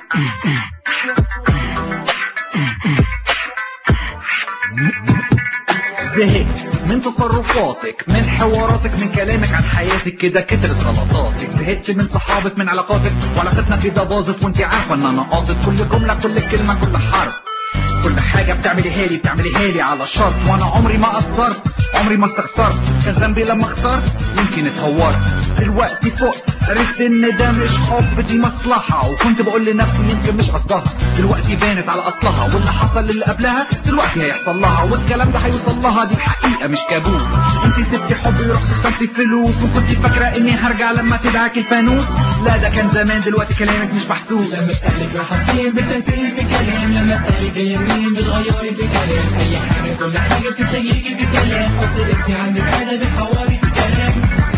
زهقت من تصرفاتك من حواراتك من كلامك عن حياتك كده كترت غلطاتك زهقت من صحابك من علاقاتك وعلاقتنا كده باظت وانت عارفه ان انا قاصد كل جمله كل كلمه كل حرف كل حاجة بتعمليها لي بتعمليها لي على شرط وانا عمري ما قصرت عمري ما استخسرت كان ذنبي لما اخترت يمكن اتهورت دلوقتي فقت عرفت ان ده مش حب دي مصلحة وكنت بقول لنفسي يمكن مش قصدها دلوقتي بانت على اصلها واللي حصل للي قبلها دلوقتي هيحصل لها والكلام ده هيوصل لها دي الحقيقة مش كابوس انت سبتي حبي ورحت اخترتي فلوس وكنت فاكرة اني هرجع لما تدعك الفانوس لا ده كان زمان دلوقتي كلامك مش محسوس لما اسألك رايحة فين بتهتري في كلام لما اسألك جاية منين بتغيري في كلام أي حاجة كل حاجة بتتغيري في كلام أصل انت عندك عادة بتحوري في كلام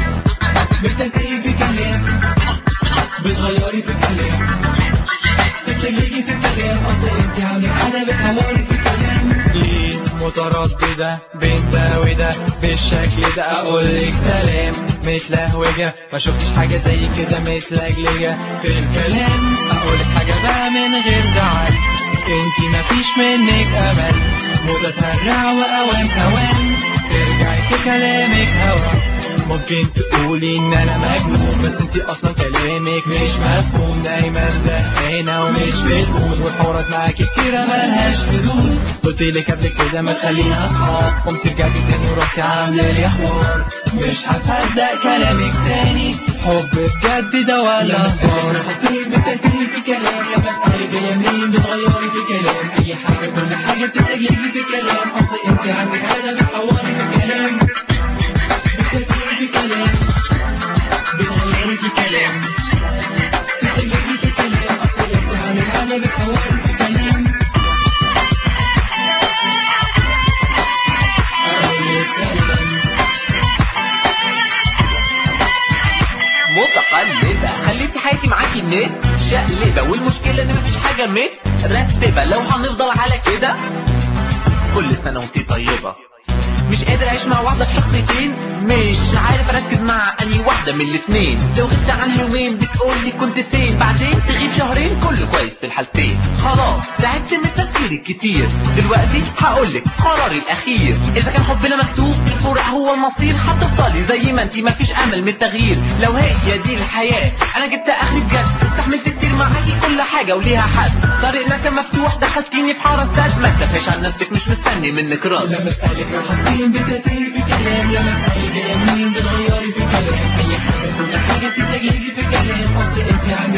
بتهتري في كلام بتغيري في كلام بتتغيري في كلام أصل انت عندك عادة بتحوري في كلام ليه مترددة بين ده وده بالشكل ده اقول لك سلام متلهوجة ما شفتش حاجة زي كده متلجلجة في الكلام اقول لك حاجة بقى من غير زعل انتي مفيش منك امل متسرع واوام اوام ترجعي في كلامك هوا ممكن تقولي ان انا مجنون بس انتي اصلا كلامك مش مفهوم دايما زهقانة ومش بتقول والحوارات معاكي كتيرة ملهاش حدود قلت لك قبل كده ما تخلينا اصحاب قمت رجعتي تاني ورحتي عاملة لي حوار مش هصدق كلامك تاني حب بجد ده ولا لما اسألك صار رايحة فين بتهتري في كلام لما اسألك جاية منين بتغيري في كلام أي حاجة كل حاجة بتتغيري في كلام أصل انت عندك عادة بتحوري في كلام بتهتري في كلام بتغيري في كلام بتتغيري في كلام أصل انت عندك عادة بتحوري في كلام أقول لك سلام متقلبة خليتي حياتي معاكي نت شقلبة والمشكلة ان مفيش حاجة مترتبة لو هنفضل على كده كل سنة وانتي طيبة مش قادر اعيش مع واحدة في شخصيتين مش عارف اركز مع اني واحدة من الاتنين لو غبت عنها يومين بتقولي كنت فين بعدين تغيب شهرين كله كويس في الحالتين خلاص تعبت من التفكير الكتير دلوقتي هقولك قراري الاخير اذا كان حبنا مكتوب الفراق هو المصير هتفضلي زي ما انتي مفيش امل من التغيير لو هي دي الحياة انا جبت اخري بجد استحملت كتير معاكي كل حاجة وليها حد طريقنا كان مفتوح دخلتيني في حارة سد ما تدافعش عن نفسك مش مستني منك رد لما اسألك رايحة فين بتهتري في كلام لما اسألك جاية منين بتغيري في كلام أي حاجة كل حاجة بتتغيري في كلام أصل انت عندك